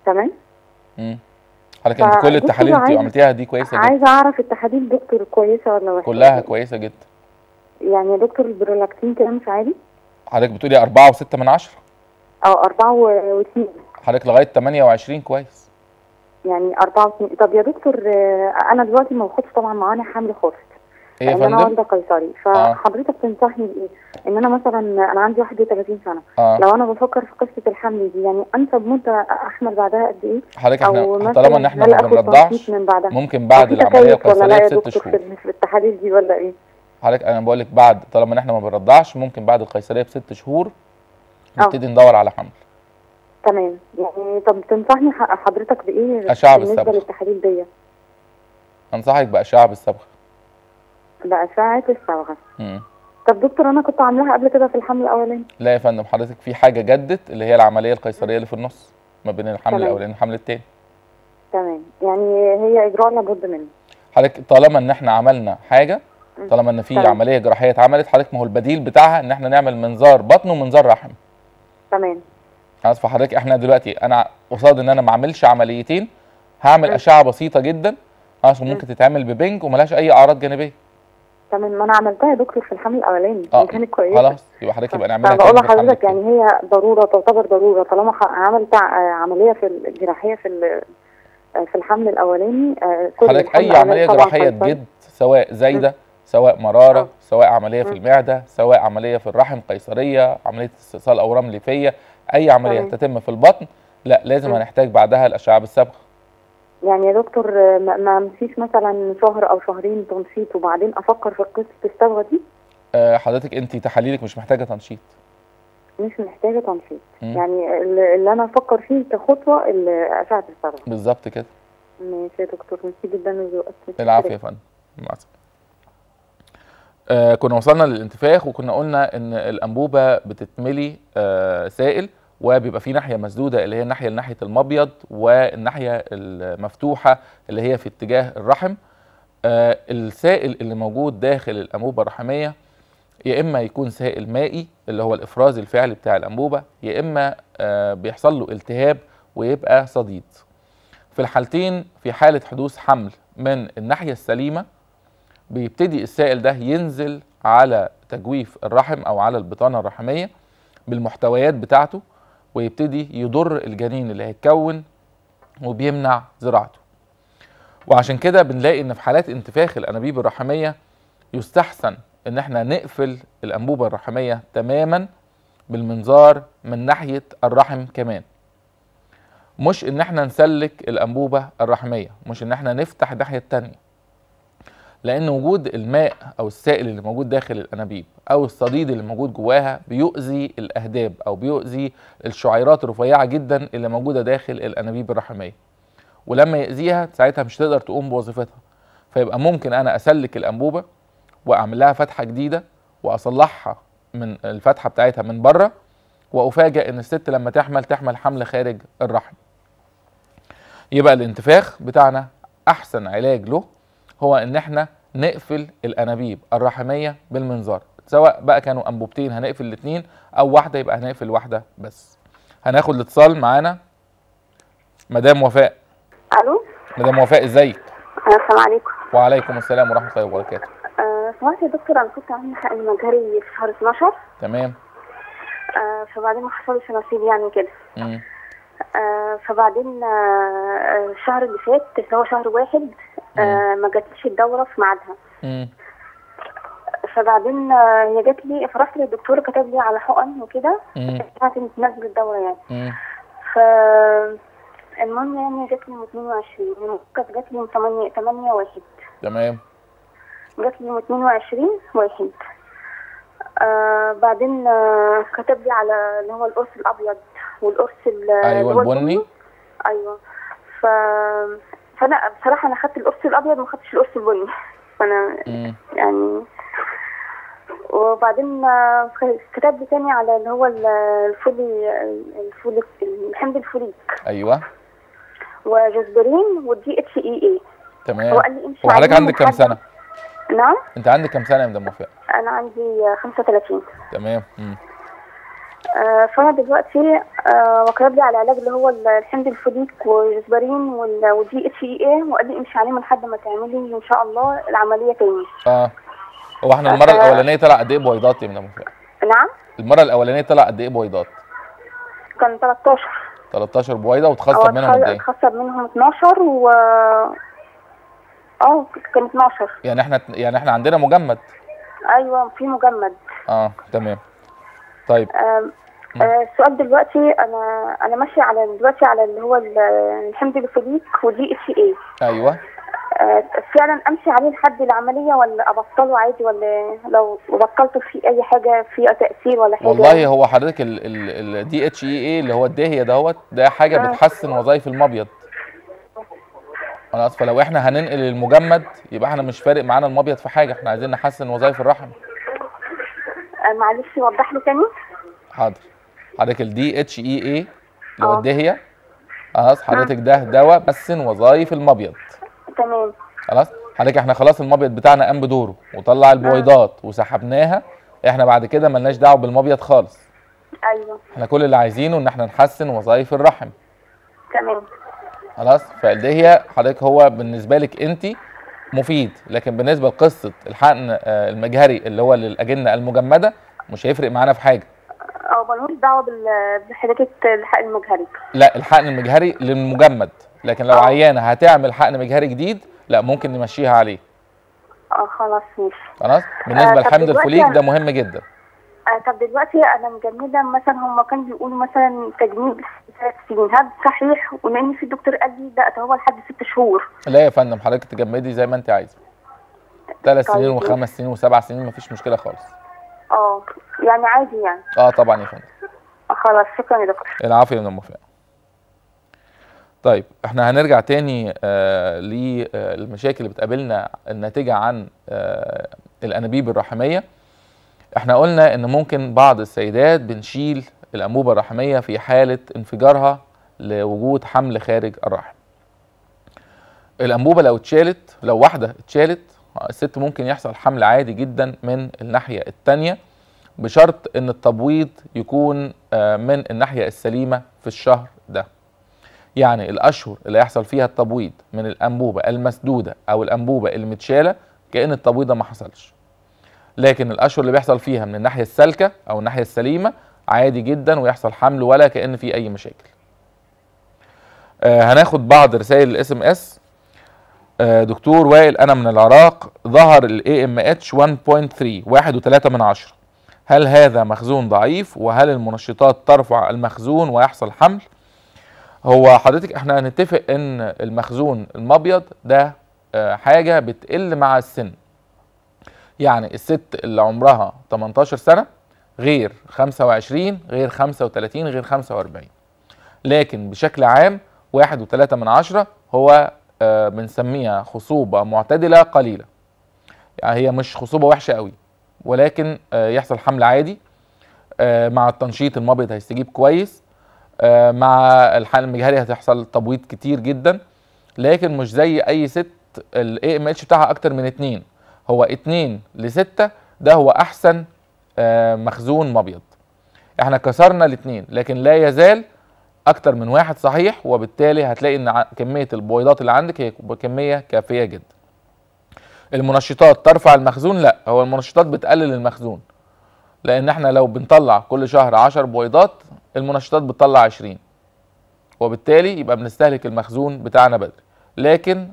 تمام مم. حضرتك انت كل فدكتور التحاليل انت عايز- عملتيها دي كويسه جدا عايزه اعرف التحاليل دكتور كويسه ولا وحشه كلها كويسه جدا يعني يا دكتور البرولاكتين كده مش عادي حضرتك بتقولي أربعة وستة من عشرة او أربعة و- واثنين حضرتك لغاية 28 كويس يعني أربعة واثنين طب يا دكتور آه، أنا دلوقتي ما باخدش طبعا معانا حمل خالص ايه يا لأن أنا فندم؟ والدة قيصري فحضرتك تنصحني بإيه؟ إن أنا مثلا أنا عندي 31 سنة اه لو أنا بفكر في قصة الحمل دي يعني أنسب مدة أحمل بعدها قد إيه؟ حضرتك أو احنا مثلا طالما ان احنا هل ما آخد بنرضعش تنشيط من بعدها؟ ممكن بعد أو في العملية تكيف ولا لا القيصرية يا بست دكتور شهور في في التحاليل دي ولا إيه؟ حضرتك انا بقول لك بعد طالما ان احنا ما بنرضعش ممكن بعد القيصرية بست شهور آه. نبتدي ندور على حمل تمام يعني طب تنصحني ح- حضرتك بإيه أشعة بالنسبة بالصبغة. للتحاليل دي؟ انصحك بأشعة بالصبغة بأشعة الصبغة مم. طب دكتور أنا كنت عاملاها قبل كده في الحمل الأولاني لا يا فندم حضرتك في حاجة جدت اللي هي العملية القيصرية اللي في النص ما بين الحمل تمام. الاولاني والحمل التاني تمام يعني هي إجراء لابد منه حضرتك طالما ان احنا عملنا حاجة مم. طالما ان في تمام. عملية جراحية اتعملت حضرتك ما هو البديل بتاعها ان احنا نعمل منظار بطن ومنظار رحم تمام خلاص فحضرتك احنا دلوقتي انا قصاد ان انا ما اعملش عمليتين هعمل مم. اشعه بسيطه جدا عشان ممكن تتعمل ببنج وملهاش اي اعراض جانبيه تمام ما انا عملتها يا دكتور في الحمل الاولاني اه دي كانت كويسه خلاص يبقى حضرتك يبقى نعملها فبقول تاني في الحمل لحضرتك التاني. يعني هي ضروره تعتبر ضروره طالما ح- عملت ع- عمليه في الجراحيه في ال- في الحمل الاولاني آه، كل حضرتك الحمل اي الأولاني عمليه طبعاً جراحيه قيصري. تجد سواء زايده سواء مراره آه. سواء عمليه في مم. المعده سواء عمليه في الرحم قيصريه عمليه استئصال اورام ليفيه اي عمليه تمام. تتم في البطن لا لازم مم. هنحتاج بعدها الاشعه بالصبغه يعني يا دكتور آه، ما ما امشيش مثلا شهر او شهرين تنشيط وبعدين افكر في قصه الصبغه دي آه، حضرتك انت تحاليلك مش محتاجه تنشيط مش محتاجه تنشيط مم. يعني اللي اللي انا افكر فيه كخطوه ال- اشعه الصبغه بالظبط كده ماشي يا دكتور ميرسي جدا لذوقك العافيه يا فندم مع السلامه آه كنا وصلنا للانتفاخ وكنا قلنا ان الانبوبه بتتملي آه سائل وبيبقى في ناحيه مسدوده اللي هي الناحيه ناحيه المبيض والناحيه المفتوحه اللي هي في اتجاه الرحم آه السائل اللي موجود داخل الانبوبه الرحميه يا اما يكون سائل مائي اللي هو الافراز الفعلي بتاع الانبوبه يا اما آه بيحصل له التهاب ويبقى صديد في الحالتين في حاله حدوث حمل من الناحيه السليمه بيبتدي السائل ده ينزل على تجويف الرحم او على البطانه الرحميه بالمحتويات بتاعته ويبتدي يضر الجنين اللي هيتكون وبيمنع زراعته وعشان كده بنلاقي ان في حالات انتفاخ الانابيب الرحميه يستحسن ان احنا نقفل الانبوبه الرحميه تماما بالمنظار من ناحيه الرحم كمان مش ان احنا نسلك الانبوبه الرحميه مش ان احنا نفتح الناحيه التانيه لان وجود الماء او السائل اللي موجود داخل الانابيب او الصديد اللي موجود جواها بيؤذي الاهداب او بيؤذي الشعيرات الرفيعه جدا اللي موجوده داخل الانابيب الرحميه ولما يأذيها ساعتها مش تقدر تقوم بوظيفتها فيبقى ممكن انا اسلك الانبوبه واعمل لها فتحه جديده واصلحها من الفتحه بتاعتها من بره وافاجئ ان الست لما تحمل تحمل حمل خارج الرحم يبقى الانتفاخ بتاعنا احسن علاج له هو ان احنا نقفل الانابيب الرحميه بالمنظار سواء بقى كانوا انبوبتين هنقفل الاثنين او واحده يبقى هنقفل واحده بس هناخد الاتصال معانا مدام وفاء الو مدام وفاء ازيك السلام عليكم وعليكم السلام ورحمه الله وبركاته آه، سمعت يا دكتور انا كنت عامله حقن مجهري في شهر 12 تمام آه، فبعدين ما حصلش نصيب يعني كده مم. آه، فبعدين آه، آه، الشهر اللي فات اللي هو شهر واحد آه، ما جاتليش الدوره في ميعادها مم. فبعدين آه، هي جات لي فرحت للدكتور كتب لي على حقن وكده مم. بتاعت تنزل الدوره يعني مم. ف المهم يعني جات لي من 22 كانت جات لي من 8 8 واحد تمام جات لي من 22 واحد آه بعدين آه كتب لي على اللي هو القرص الابيض والقرص ال- ايوه اللي هو البني ايوه ف فانا بصراحه انا خدت القرص الابيض ما خدتش القرص البني فانا مم. يعني وبعدين آه، كتب لي تاني على اللي هو ال- الفولي الفولي الحمض الفوليك ايوه وجزبرين والدي اتش اي اي هو تمام قال لي امشي وحضرتك عليهم عندك كام لحد- سنه نعم انت عندك كام سنه يا مدام وفاء انا عندي 35 تمام مم. آه، فانا دلوقتي آه، واخد لي على علاج اللي هو الحمض الفوليك والاسبرين وال- والدي اتش اي اي وقال لي امشي عليهم لحد ما تعملي ان شاء الله العمليه تاني اه هو احنا المره آه. الاولانيه طلع قد ايه بويضات يا مدام وفاء نعم المره الاولانيه طلع قد ايه بويضات كان 13 13 بويضه او وتخسر منهم قد ايه اتخسر منهم 12 و اه كان 12 يعني احنا يعني احنا عندنا مجمد ايوه في مجمد اه تمام طيب آم، آه، السؤال دلوقتي انا انا ماشيه على دلوقتي على اللي هو ال- الحمض الفوليك ودي اتش اي ايوه فعلا امشي عليه لحد العمليه ولا ابطله عادي ولا لو بطلته في اي حاجه في تاثير ولا حاجه والله هو حضرتك الدي اتش اي اي اللي هو الدهيه دهوت ده حاجه آه. بتحسن وظائف المبيض خلاص فلو احنا هننقل المجمد يبقى احنا مش فارق معانا المبيض في حاجه احنا عايزين نحسن وظائف الرحم آه، معلش وضح لي تاني حاضر حضرتك الدي اتش اي اي اللي هو آه. الدهيه خلاص حضرتك ده دواء بحسن وظائف المبيض تمام خلاص حضرتك احنا خلاص المبيض بتاعنا قام بدوره وطلع البويضات وسحبناها احنا بعد كده ملناش دعوه بالمبيض خالص ايوه احنا كل اللي عايزينه ان احنا نحسن وظائف الرحم تمام خلاص فالدهيه حضرتك هو بالنسبه لك انت مفيد لكن بالنسبه لقصه الحقن آه، المجهري اللي هو للاجنه المجمده مش هيفرق معانا في حاجه او ملوش دعوه بال- بحاجات الحق المجهري لا الحقن المجهري للمجمد لكن لو آه. عيانه هتعمل حقن مجهري جديد لا ممكن نمشيها عليه اه خلاص ماشي خلاص بالنسبه آه، طب لحمض دلوقتي الفوليك أنا- ده مهم جدا آه طب دلوقتي انا مجمده مثلا هم كانوا بيقولوا مثلا تجميد ثلاث سنين هل صحيح ولان في دكتور قال لي لا ده هو لحد ست شهور لا يا فندم حضرتك تجمدي زي ما انت عايزه ثلاث طيب. سنين وخمس سنين وسبع سنين مفيش مشكله خالص اه يعني عادي يعني اه طبعا يا فندم آه خلاص شكرا يا دكتور العافيه من الموافقه طيب احنا هنرجع تاني آه للمشاكل اللي بتقابلنا الناتجه عن آه الانابيب الرحميه احنا قلنا ان ممكن بعض السيدات بنشيل الانبوبه الرحميه في حاله انفجارها لوجود حمل خارج الرحم الانبوبه لو اتشالت لو واحده اتشالت الست ممكن يحصل حمل عادي جدا من الناحيه الثانيه بشرط ان التبويض يكون آه، من الناحيه السليمه في الشهر ده يعني الاشهر اللي هيحصل فيها التبويض من الانبوبه المسدوده او الانبوبه المتشاله كان التبويض ده ما حصلش لكن الاشهر اللي بيحصل فيها من الناحيه السالكه او الناحيه السليمه عادي جدا ويحصل حمل ولا كان في اي مشاكل آه هناخد بعض رسائل الاس ام اس دكتور وائل انا من العراق ظهر الاي ام اتش 1.3 واحد وثلاثة من عشرة هل هذا مخزون ضعيف وهل المنشطات ترفع المخزون ويحصل حمل هو حضرتك احنا هنتفق ان المخزون المبيض ده آه، حاجه بتقل مع السن يعني الست اللي عمرها 18 سنه غير 25 غير 35 غير 45 لكن بشكل عام واحد وثلاثة من عشرة هو آه، بنسميها خصوبة معتدلة قليلة يعني هي مش خصوبة وحشة قوي ولكن آه، يحصل حمل عادي آه، مع التنشيط المبيض هيستجيب كويس آه، مع الحقن المجهري هتحصل تبويض كتير جدا لكن مش زي اي ست الاي ام اتش بتاعها اكتر من اتنين هو اتنين لستة ده هو احسن آه، مخزون مبيض احنا كسرنا الاتنين لكن لا يزال اكتر من واحد صحيح وبالتالي هتلاقي ان ع- كميه البويضات اللي عندك هي كميه كافيه جدا المنشطات ترفع المخزون لا هو المنشطات بتقلل المخزون لان احنا لو بنطلع كل شهر 10 بويضات المنشطات بتطلع 20 وبالتالي يبقى بنستهلك المخزون بتاعنا بدري لكن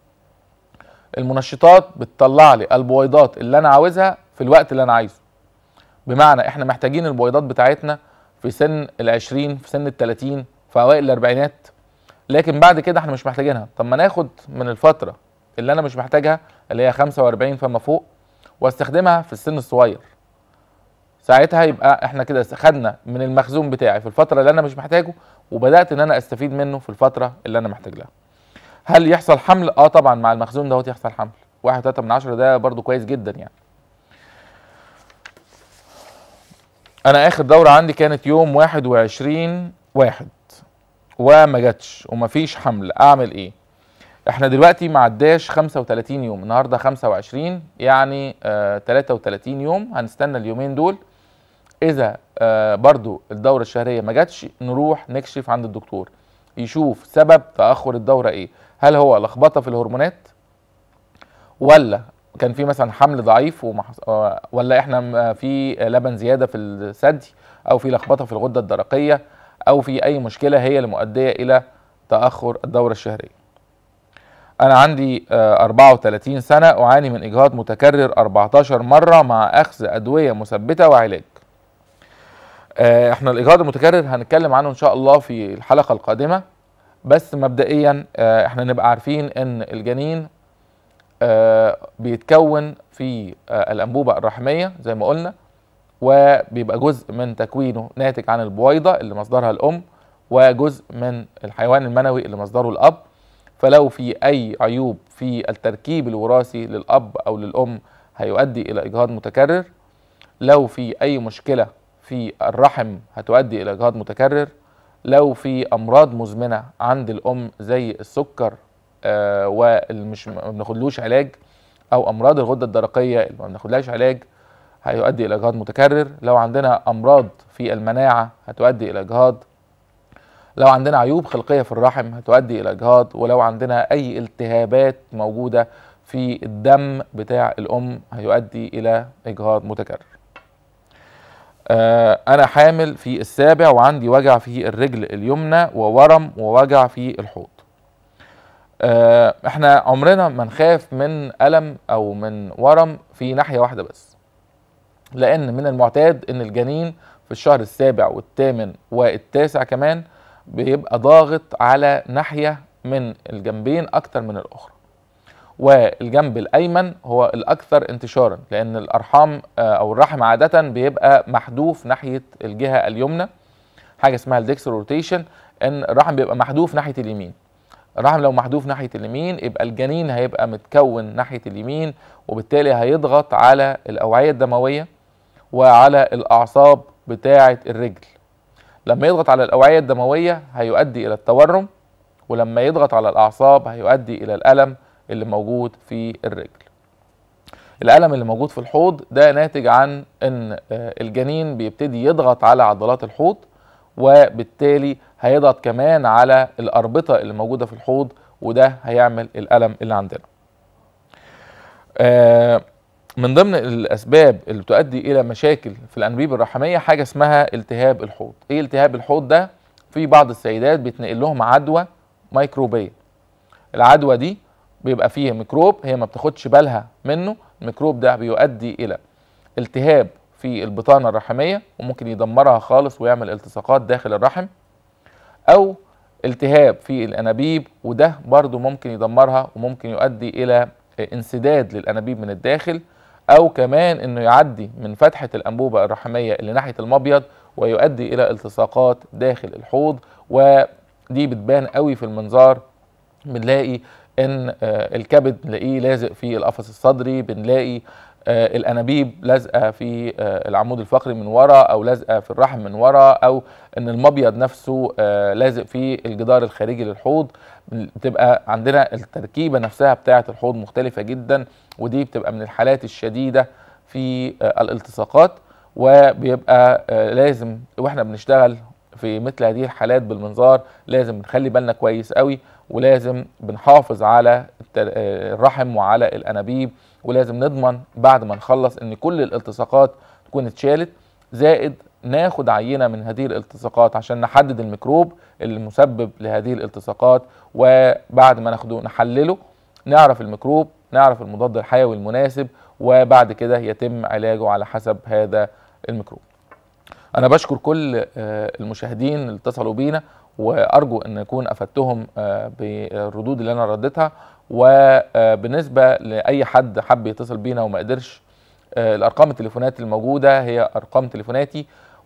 المنشطات بتطلع لي البويضات اللي انا عاوزها في الوقت اللي انا عايزه بمعنى احنا محتاجين البويضات بتاعتنا في سن العشرين في سن التلاتين في اوائل الاربعينات لكن بعد كده احنا مش محتاجينها طب ما ناخد من الفتره اللي انا مش محتاجها اللي هي 45 فما فوق واستخدمها في السن الصغير ساعتها يبقى احنا كده خدنا من المخزون بتاعي في الفتره اللي انا مش محتاجه وبدات ان انا استفيد منه في الفتره اللي انا محتاج لها هل يحصل حمل اه طبعا مع المخزون دوت يحصل حمل واحد تلاتة من عشرة ده برضو كويس جدا يعني انا اخر دورة عندي كانت يوم واحد وعشرين واحد وما جاتش ومفيش حمل اعمل ايه احنا دلوقتي ما عداش 35 يوم النهارده 25 يعني آه 33 يوم هنستنى اليومين دول اذا آه، برضو الدوره الشهريه ما جاتش نروح نكشف عند الدكتور يشوف سبب تاخر الدوره ايه هل هو لخبطه في الهرمونات ولا كان في مثلا حمل ضعيف وما حص- آه، ولا احنا م- في لبن زياده في الثدي او في لخبطه في الغده الدرقيه او في اي مشكله هي اللي مؤديه الى تاخر الدوره الشهريه انا عندي آه، 34 سنه اعاني من اجهاض متكرر 14 مره مع اخذ ادويه مثبته وعلاج آه، احنا الاجهاض المتكرر هنتكلم عنه ان شاء الله في الحلقه القادمه بس مبدئيا آه، احنا نبقى عارفين ان الجنين آه، بيتكون في آه، الانبوبه الرحميه زي ما قلنا وبيبقى جزء من تكوينه ناتج عن البويضه اللي مصدرها الام وجزء من الحيوان المنوي اللي مصدره الاب فلو في اي عيوب في التركيب الوراثي للاب او للام هيؤدي الى اجهاض متكرر لو في اي مشكله في الرحم هتؤدي الى اجهاض متكرر لو في امراض مزمنه عند الام زي السكر آه واللي مش ما بناخدلوش علاج او امراض الغده الدرقيه اللي ما بناخدلهاش علاج هيؤدي الى اجهاض متكرر لو عندنا امراض في المناعه هتؤدي الى اجهاض لو عندنا عيوب خلقيه في الرحم هتؤدي الى اجهاض ولو عندنا اي التهابات موجوده في الدم بتاع الام هيؤدي الى اجهاض متكرر آه، انا حامل في السابع وعندي وجع في الرجل اليمنى وورم ووجع في الحوض آه، احنا عمرنا ما نخاف من الم او من ورم في ناحيه واحده بس لان من المعتاد ان الجنين في الشهر السابع والثامن والتاسع كمان بيبقى ضاغط على ناحيه من الجنبين اكتر من الاخرى والجنب الايمن هو الاكثر انتشارا لان الارحام آه، او الرحم عاده بيبقى محذوف ناحيه الجهه اليمنى حاجه اسمها الديكس روتيشن ان الرحم بيبقى محذوف ناحيه اليمين الرحم لو محذوف ناحيه اليمين يبقى الجنين هيبقى متكون ناحيه اليمين وبالتالي هيضغط على الاوعيه الدمويه وعلى الاعصاب بتاعه الرجل لما يضغط على الاوعيه الدمويه هيؤدي الى التورم ولما يضغط على الاعصاب هيؤدي الى الالم اللي موجود في الرجل الالم اللي موجود في الحوض ده ناتج عن ان آه، الجنين بيبتدي يضغط على عضلات الحوض وبالتالي هيضغط كمان على الاربطه اللي موجوده في الحوض وده هيعمل الالم اللي عندنا آه، من ضمن الاسباب اللي بتؤدي الى مشاكل في الانابيب الرحميه حاجه اسمها التهاب الحوض ايه التهاب الحوض ده في بعض السيدات بيتنقل لهم عدوى ميكروبيه العدوى دي بيبقى فيه ميكروب هي ما بتاخدش بالها منه الميكروب ده بيؤدي الى التهاب في البطانه الرحميه وممكن يدمرها خالص ويعمل التصاقات داخل الرحم او التهاب في الانابيب وده برضو ممكن يدمرها وممكن يؤدي الى انسداد للانابيب من الداخل او كمان انه يعدي من فتحه الانبوبه الرحميه اللي ناحيه المبيض ويؤدي الى التصاقات داخل الحوض ودي بتبان قوي في المنظار بنلاقي ان آه، الكبد نلاقيه لازق في القفص الصدري بنلاقي آه، الانابيب لازقه في آه، العمود الفقري من ورا او لازقه في الرحم من ورا او ان المبيض نفسه آه، لازق في الجدار الخارجي للحوض بتبقى عندنا التركيبه نفسها بتاعه الحوض مختلفه جدا ودي بتبقى من الحالات الشديده في آه، الالتصاقات وبيبقى آه، لازم واحنا بنشتغل في مثل هذه الحالات بالمنظار لازم نخلي بالنا كويس قوي ولازم بنحافظ على التر- آه، الرحم وعلى الانابيب ولازم نضمن بعد ما نخلص ان كل الالتصاقات تكون اتشالت زائد ناخد عينه من هذه الالتصاقات عشان نحدد الميكروب اللي مسبب لهذه الالتصاقات وبعد ما ناخده نحلله نعرف الميكروب نعرف المضاد الحيوي المناسب وبعد كده يتم علاجه على حسب هذا الميكروب انا بشكر كل آه، المشاهدين اللي اتصلوا بينا وارجو ان اكون افدتهم آه، بالردود اللي انا رديتها وبالنسبه لاي حد حب يتصل بينا وما قدرش آه، الارقام التليفونات الموجوده هي ارقام تليفوناتي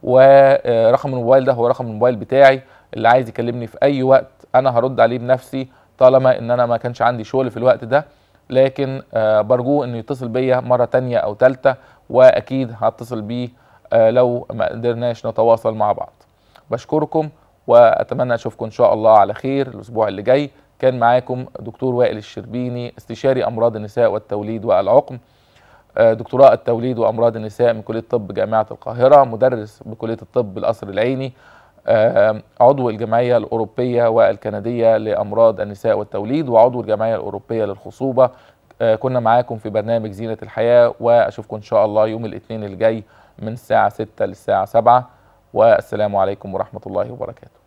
ورقم الموبايل ده هو رقم الموبايل بتاعي اللي عايز يكلمني في اي وقت انا هرد عليه بنفسي طالما ان انا ما كانش عندي شغل في الوقت ده لكن آه، برجوه انه يتصل بيا مره تانية او تالتة واكيد هتصل بيه آه، لو ما قدرناش نتواصل مع بعض بشكركم واتمنى اشوفكم ان شاء الله على خير الاسبوع اللي جاي كان معاكم دكتور وائل الشربيني استشاري امراض النساء والتوليد والعقم آه، دكتوراه التوليد وامراض النساء من كليه طب جامعه القاهره مدرس بكليه الطب القصر العيني آه، عضو الجمعيه الاوروبيه والكنديه لامراض النساء والتوليد وعضو الجمعيه الاوروبيه للخصوبه آه، كنا معاكم في برنامج زينه الحياه واشوفكم ان شاء الله يوم الاثنين الجاي من الساعه 6 للساعه 7 والسلام عليكم ورحمه الله وبركاته